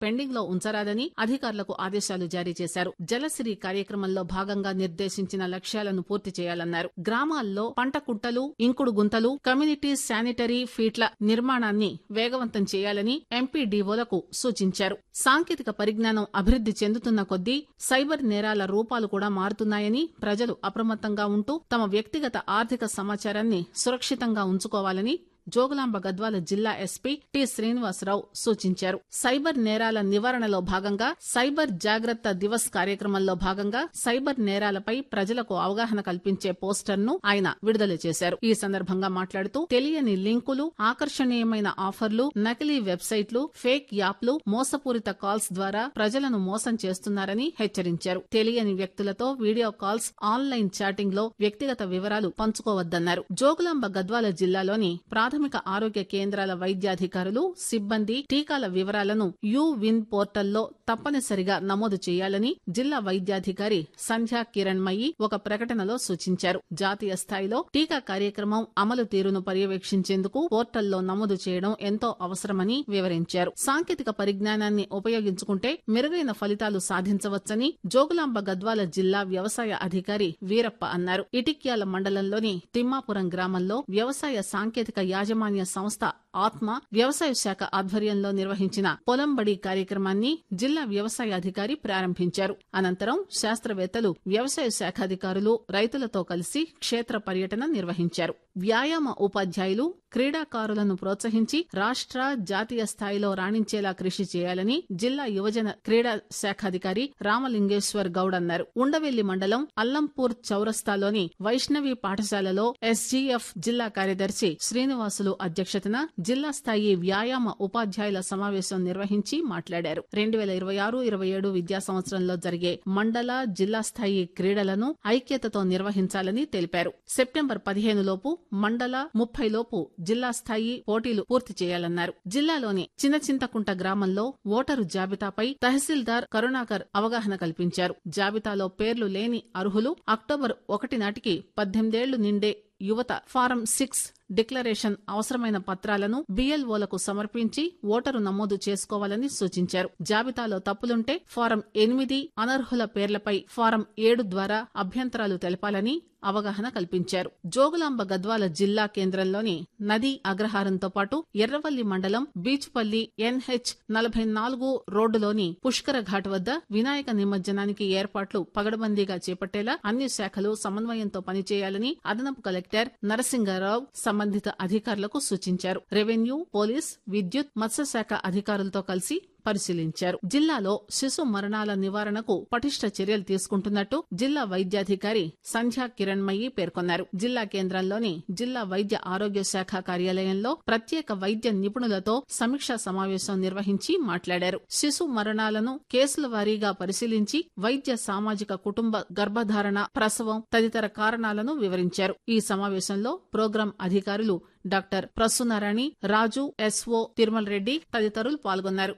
pending లో ఉంచరాదని అధికారులకు ఆదేశాలు జారీ చేశారు జలసిరి కార్యక్రమంలో భాగంగా నిర్దేశించిన లక్ష్యాలను పూర్తి చేయాలన్నారు గ్రామాల్లో పంట కుట్టలు ఇంకుడు గుంతలు కమ్యూనిటీ శానిటరీ ఫీట్ల నిర్మాణాన్ని వేగవంతం చేయాలని ఎంపీడీఓలకు సూచించారు సాంకేతిక పరిజ్ఞానం అభివృద్ది చెందుతున్న కొద్దీ సైబర్ నేరాల రూపాలు కూడా మారుతున్నాయని ప్రజలు అప్రమత్తంగా ఉంటూ తమ వ్యక్తిగత ఆర్థిక సమాచారాన్ని సురక్షితంగా ఉంచుకోవాలని జోగులాంబ గద్వాల జిల్లా ఎస్పీ టి శ్రీనివాసరావు సూచించారు సైబర్ నేరాల నివారణలో భాగంగా సైబర్ జాగ్రత్త దివస్ కార్యక్రమంలో భాగంగా సైబర్ నేరాలపై ప్రజలకు అవగాహన కల్పించే పోస్టర్ ను ఆయన విడుదల చేశారు ఈ సందర్భంగా మాట్లాడుతూ తెలియని లింకులు ఆకర్షణీయమైన ఆఫర్లు నకిలీ వెబ్సైట్లు ఫేక్ యాప్లు మోసపూరిత కాల్స్ ద్వారా ప్రజలను మోసం చేస్తున్నారని హెచ్చరించారు తెలియని వ్యక్తులతో వీడియో కాల్స్ ఆన్లైన్ చాటింగ్ లో వ్యక్తిగత వివరాలు పంచుకోవద్దన్నారు జోగులాంబ గద్వాల జిల్లాలోని ప్రాథమిక ఆరోగ్య కేంద్రాల వైద్యాధికారులు సిబ్బంది టీకాల వివరాలను యూ విన్ పోర్టల్లో తప్పనిసరిగా నమోదు చేయాలని జిల్లా వైద్యాధికారి సంధ్యా కిరణ్మయి ఒక ప్రకటనలో సూచించారు జాతీయ స్థాయిలో టీకా కార్యక్రమం అమలు తీరును పర్యవేక్షించేందుకు పోర్టల్లో నమోదు చేయడం ఎంతో అవసరమని వివరించారు సాంకేతిక పరిజ్ఞానాన్ని ఉపయోగించుకుంటే మెరుగైన ఫలితాలు సాధించవచ్చని జోగులాంబ గద్వాల జిల్లా వ్యవసాయ అధికారి వీరప్ప అన్నారు ఇటిక్యాల మండలంలోని తిమ్మాపురం గ్రామంలో వ్యవసాయ సాంకేతిక యాజమాన్య సంస్థ ఆత్మ వ్యవసాయ శాఖ ఆధ్వర్యంలో నిర్వహించిన పొలంబడి కార్యక్రమాన్ని జిల్లా వ్యవసాయ అధికారి ప్రారంభించారు అనంతరం శాస్త్రవేత్తలు వ్యవసాయ శాఖ అధికారులు రైతులతో కలిసి క్షేత్ర పర్యటన నిర్వహించారు వ్యాయామ ఉపాధ్యాయులు క్రీడాకారులను ప్రోత్సహించి రాష్ట్ర జాతీయ స్థాయిలో రాణించేలా కృషి చేయాలని జిల్లా యువజన క్రీడా శాఖాధికారి రామలింగేశ్వర్ గౌడ్ అన్నారు ఉండవెల్లి మండలం అల్లంపూర్ చౌరస్తాలోని వైష్ణవి పాఠశాలలో ఎస్జీఎఫ్ జిల్లా కార్యదర్శి శ్రీనివాసులు అధ్యక్షతన జిల్లా స్థాయి వ్యాయామ ఉపాధ్యాయుల సమావేశం నిర్వహించి మాట్లాడారు రెండు వేల ఇరవై ఆరు ఇరవై ఏడు విద్యా సంవత్సరంలో జరిగే మండల జిల్లా స్థాయి క్రీడలను ఐక్యతతో నిర్వహించాలని తెలిపారు సెప్టెంబర్ పదిహేను లోపు మండల ముప్పై లోపు జిల్లా స్థాయి పోటీలు పూర్తి చేయాలన్నారు జిల్లాలోని చిన్న చింతకుంట గ్రామంలో ఓటరు జాబితాపై తహసీల్దార్ కరుణాకర్ అవగాహన కల్పించారు జాబితాలో పేర్లు లేని అర్హులు అక్టోబర్ ఒకటి నాటికి పద్దెనిమిదేళ్లు నిండే యువత ఫారం సిక్స్ డిక్లరేషన్ అవసరమైన పత్రాలను బిఎల్ఓలకు సమర్పించి ఓటరు నమోదు చేసుకోవాలని సూచించారు జాబితాలో తప్పులుంటే ఫారం ఎనిమిది అనర్హుల పేర్లపై ఫారం ఏడు ద్వారా అభ్యంతరాలు తెలపాలని అవగాహన కల్పించారు జోగులాంబ గద్వాల జిల్లా కేంద్రంలోని నదీ అగ్రహారంతో పాటు ఎర్రవల్లి మండలం బీచ్పల్లి ఎన్హెచ్ నలభై నాలుగు రోడ్డులోని పుష్కర ఘాట్ వద్ద వినాయక నిమజ్జనానికి ఏర్పాట్లు పగడబందీగా చేపట్టేలా అన్ని శాఖలు సమన్వయంతో పనిచేయాలని అదనపు కలెక్టర్ నరసింగారావు సంబంధిత అధికారులకు సూచించారు రెవెన్యూ పోలీస్ విద్యుత్ మత్స్యశాఖ అధికారులతో కలిసి పరిశీలించారు జిల్లాలో శిశు మరణాల నివారణకు పటిష్ట చర్యలు తీసుకుంటున్నట్టు జిల్లా వైద్యాధికారి సంధ్యా కిరణ్మయి పేర్కొన్నారు జిల్లా కేంద్రంలోని జిల్లా వైద్య ఆరోగ్య శాఖ కార్యాలయంలో ప్రత్యేక వైద్య నిపుణులతో సమీక్షా సమావేశం నిర్వహించి మాట్లాడారు శిశు మరణాలను కేసుల వారీగా పరిశీలించి వైద్య సామాజిక కుటుంబ గర్భధారణ ప్రసవం తదితర కారణాలను వివరించారు ఈ సమావేశంలో ప్రోగ్రాం అధికారులు డాక్టర్ ప్రసూనారాణి రాజు ఎస్ఓ తిరుమల రెడ్డి తదితరులు పాల్గొన్నారు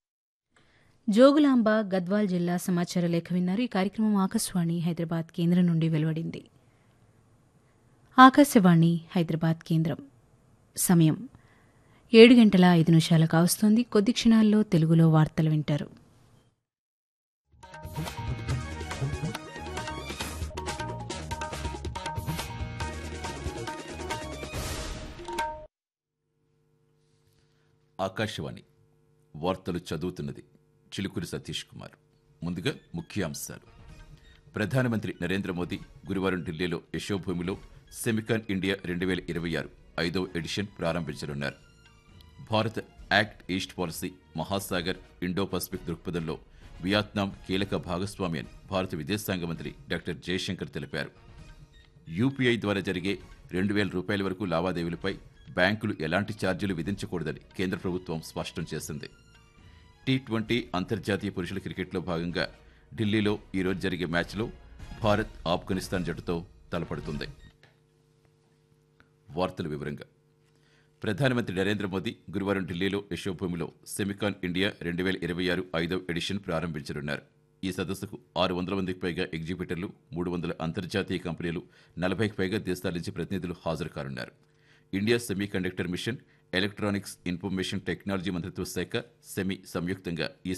జోగులాంబ గద్వాల్ జిల్లా సమాచార లేఖ విన్నారు ఈ కార్యక్రమం ఆకాశవాణి హైదరాబాద్ కేంద్రం నుండి వెలువడింది ఆకాశవాణి హైదరాబాద్ కేంద్రం సమయం ఏడు గంటల ఐదు నిమిషాలు కావస్తోంది కొద్ది క్షణాల్లో తెలుగులో వార్తలు వింటారు ఆకాశవాణి వార్తలు చదువుతున్నది చిలుకూరి సతీష్ కుమార్ ముందుగా ముఖ్యాంశాలు ప్రధానమంత్రి నరేంద్ర మోదీ గురువారం ఢిల్లీలో యశోభూమిలో సెమికాన్ ఇండియా రెండు వేల ఇరవై ఆరు ఐదవ ఎడిషన్ ప్రారంభించనున్నారు Bharat act east policy Mahasagar Indo Pacific దృక్పథంలో వియత్నాం కీలక భాగస్వామి అని భారత విదేశాంగ మంత్రి డాక్టర్ జయశంకర్ తెలిపారు యూపీఐ ద్వారా జరిగే రెండు వేల రూపాయల వరకు లావాదేవీలపై బ్యాంకులు ఎలాంటి ఛార్జీలు విధించకూడదని కేంద్ర ప్రభుత్వం స్పష్టం చేసింది టీ ట్వంటీ అంతర్జాతీయ పురుషుల క్రికెట్లో భాగంగా ఢిల్లీలో ఈరోజు జరిగే మ్యాచ్లో భారత్ ఆఫ్ఘనిస్తాన్ జట్టుతో తలపడుతుంది వార్తల వివరంగా ప్రధానమంత్రి నరేంద్ర మోదీ గురువారం ఢిల్లీలో యశోభూమిలో సెమికాన్ ఇండియా రెండు వేల ఇరవై ఆరు ఐదవ ఎడిషన్ ప్రారంభించనున్నారు ఈ సదస్సుకు ఆరు వందల మందికి పైగా ఎగ్జిబిటర్లు మూడు వందల అంతర్జాతీయ కంపెనీలు నలభైకి పైగా దేశాల నుంచి ప్రతినిధులు హాజరు కానున్నారు India semiconductor mission electronics information technology మంత్రిత్వ శాఖ సెమి సంయుక్తంగా ఈ